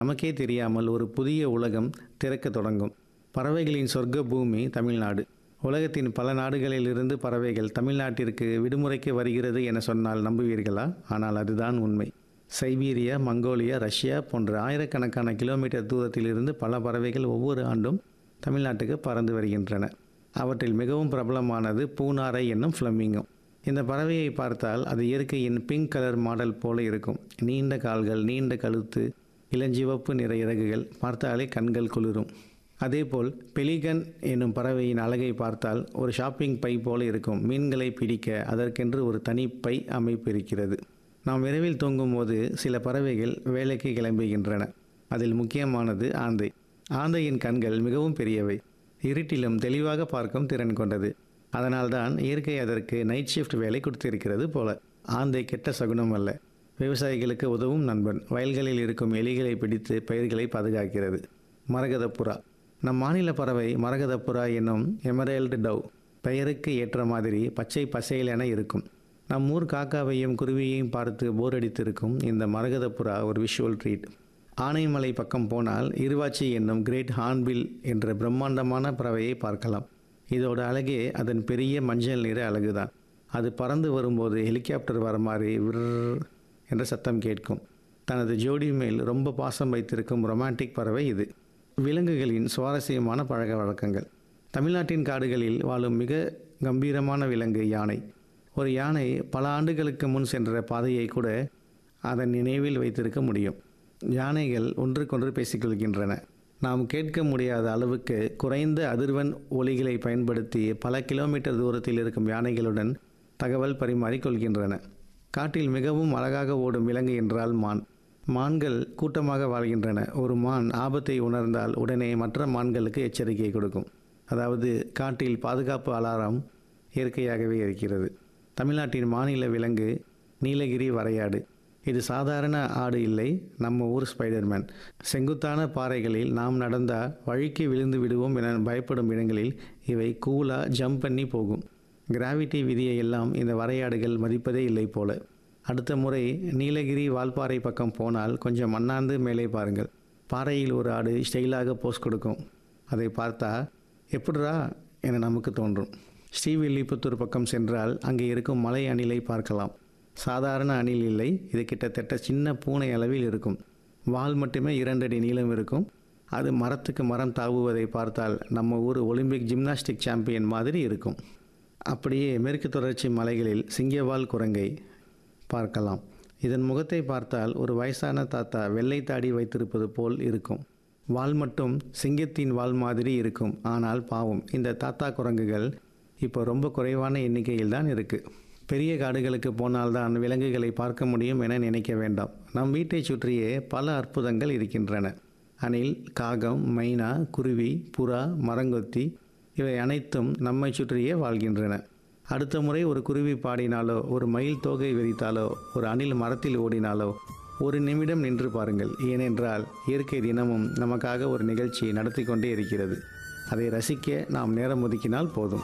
நமக்கே தெரியாமல் ஒரு புதிய உலகம் திறக்கத் தொடங்கும் பறவைகளின் சொர்க்க பூமி தமிழ்நாடு உலகத்தின் பல நாடுகளிலிருந்து பறவைகள் தமிழ்நாட்டிற்கு விடுமுறைக்கு வருகிறது என சொன்னால் நம்புவீர்களா ஆனால் அதுதான் உண்மை சைபீரியா மங்கோலியா ரஷ்யா போன்ற ஆயிரக்கணக்கான கிலோமீட்டர் தூரத்திலிருந்து பல பறவைகள் ஒவ்வொரு ஆண்டும் தமிழ்நாட்டுக்கு பறந்து வருகின்றன அவற்றில் மிகவும் பிரபலமானது பூனாரை என்னும் ஃப்ளமிங்கோ இந்த பறவையை பார்த்தால் அது இயற்கையின் பிங்க் கலர் மாடல் போல இருக்கும் நீண்ட கால்கள் நீண்ட கழுத்து இளஞ்சிவப்பு நிற இறகுகள் பார்த்தாலே கண்கள் குளிரும் அதேபோல் பெலிகன் என்னும் பறவையின் அழகை பார்த்தால் ஒரு ஷாப்பிங் பை போல இருக்கும் மீன்களை பிடிக்க அதற்கென்று ஒரு தனி பை அமைப்பு இருக்கிறது நாம் இரவில் தூங்கும்போது சில பறவைகள் வேலைக்கு கிளம்புகின்றன அதில் முக்கியமானது ஆந்தை ஆந்தையின் கண்கள் மிகவும் பெரியவை இருட்டிலும் தெளிவாக பார்க்கும் திறன் கொண்டது அதனால்தான் இயற்கை அதற்கு நைட் ஷிஃப்ட் வேலை கொடுத்திருக்கிறது போல ஆந்தை கெட்ட சகுனம் அல்ல விவசாயிகளுக்கு உதவும் நண்பன் வயல்களில் இருக்கும் எலிகளை பிடித்து பயிர்களை பாதுகாக்கிறது மரகதப்புறா நம் மாநில பறவை மரகதப்புறா என்னும் எமரேல்டு டவ் பெயருக்கு ஏற்ற மாதிரி பச்சை பசையிலென இருக்கும் நம் ஊர் காக்காவையும் குருவியையும் பார்த்து போர் அடித்திருக்கும் இந்த மரகதப்புறா ஒரு விஷுவல் ட்ரீட் ஆனைமலை பக்கம் போனால் இருவாச்சி என்னும் கிரேட் ஹார்ன்பில் என்ற பிரம்மாண்டமான பறவையை பார்க்கலாம் இதோட அழகே அதன் பெரிய மஞ்சள் நிற அழகுதான் அது பறந்து வரும்போது ஹெலிகாப்டர் வர மாதிரி விர் என்ற சத்தம் கேட்கும் தனது ஜோடி மேல் ரொம்ப பாசம் வைத்திருக்கும் ரொமான்டிக் பறவை இது விலங்குகளின் சுவாரஸ்யமான பழக்க வழக்கங்கள் தமிழ்நாட்டின் காடுகளில் வாழும் மிக கம்பீரமான விலங்கு யானை ஒரு யானை பல ஆண்டுகளுக்கு முன் சென்ற பாதையை கூட அதன் நினைவில் வைத்திருக்க முடியும் யானைகள் ஒன்றுக்கொன்று பேசிக்கொள்கின்றன நாம் கேட்க முடியாத அளவுக்கு குறைந்த அதிர்வெண் ஒலிகளை பயன்படுத்தி பல கிலோமீட்டர் தூரத்தில் இருக்கும் யானைகளுடன் தகவல் பரிமாறிக்கொள்கின்றன காட்டில் மிகவும் அழகாக ஓடும் விலங்கு என்றால் மான் மான்கள் கூட்டமாக வாழ்கின்றன ஒரு மான் ஆபத்தை உணர்ந்தால் உடனே மற்ற மான்களுக்கு எச்சரிக்கை கொடுக்கும் அதாவது காட்டில் பாதுகாப்பு அலாரம் இயற்கையாகவே இருக்கிறது தமிழ்நாட்டின் மாநில விலங்கு நீலகிரி வரையாடு இது சாதாரண ஆடு இல்லை நம்ம ஊர் ஸ்பைடர்மேன் செங்குத்தான பாறைகளில் நாம் நடந்தால் வழுக்கி விழுந்து விடுவோம் என பயப்படும் இடங்களில் இவை கூலாக ஜம்ப் பண்ணி போகும் கிராவிட்டி விதியை எல்லாம் இந்த வரையாடுகள் மதிப்பதே இல்லை போல அடுத்த முறை நீலகிரி வால்பாறை பக்கம் போனால் கொஞ்சம் மண்ணாந்து மேலே பாருங்கள் பாறையில் ஒரு ஆடு ஸ்டைலாக போஸ் கொடுக்கும் அதை பார்த்தா எப்படிரா என நமக்கு தோன்றும் ஸ்ரீவில்லிபுத்தூர் பக்கம் சென்றால் அங்கே இருக்கும் மலை அணிலை பார்க்கலாம் சாதாரண அணில் இல்லை இது கிட்டத்தட்ட சின்ன பூனை அளவில் இருக்கும் வால் மட்டுமே இரண்டடி நீளம் இருக்கும் அது மரத்துக்கு மரம் தாவுவதை பார்த்தால் நம்ம ஊர் ஒலிம்பிக் ஜிம்னாஸ்டிக் சாம்பியன் மாதிரி இருக்கும் அப்படியே மேற்கு தொடர்ச்சி மலைகளில் சிங்கவால் குரங்கை பார்க்கலாம் இதன் முகத்தை பார்த்தால் ஒரு வயசான தாத்தா வெள்ளை தாடி வைத்திருப்பது போல் இருக்கும் வால் மட்டும் சிங்கத்தின் வால் மாதிரி இருக்கும் ஆனால் பாவம் இந்த தாத்தா குரங்குகள் இப்போ ரொம்ப குறைவான எண்ணிக்கையில் தான் இருக்குது பெரிய காடுகளுக்கு போனால்தான் விலங்குகளை பார்க்க முடியும் என நினைக்க வேண்டாம் நம் வீட்டை சுற்றியே பல அற்புதங்கள் இருக்கின்றன அணில் காகம் மைனா குருவி புறா மரங்கொத்தி இவை அனைத்தும் நம்மை சுற்றியே வாழ்கின்றன அடுத்த முறை ஒரு குருவி பாடினாலோ ஒரு மயில் தோகை விரித்தாலோ ஒரு அணில் மரத்தில் ஓடினாலோ ஒரு நிமிடம் நின்று பாருங்கள் ஏனென்றால் இயற்கை தினமும் நமக்காக ஒரு நிகழ்ச்சி நடத்தி கொண்டே இருக்கிறது அதை ரசிக்க நாம் நேரம் ஒதுக்கினால் போதும்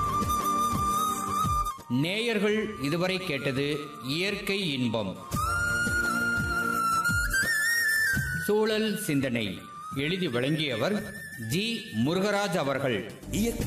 நேயர்கள் இதுவரை கேட்டது இயற்கை இன்பம் சூழல் சிந்தனை எழுதி வழங்கியவர் ஜி முருகராஜ் அவர்கள் இயற்கை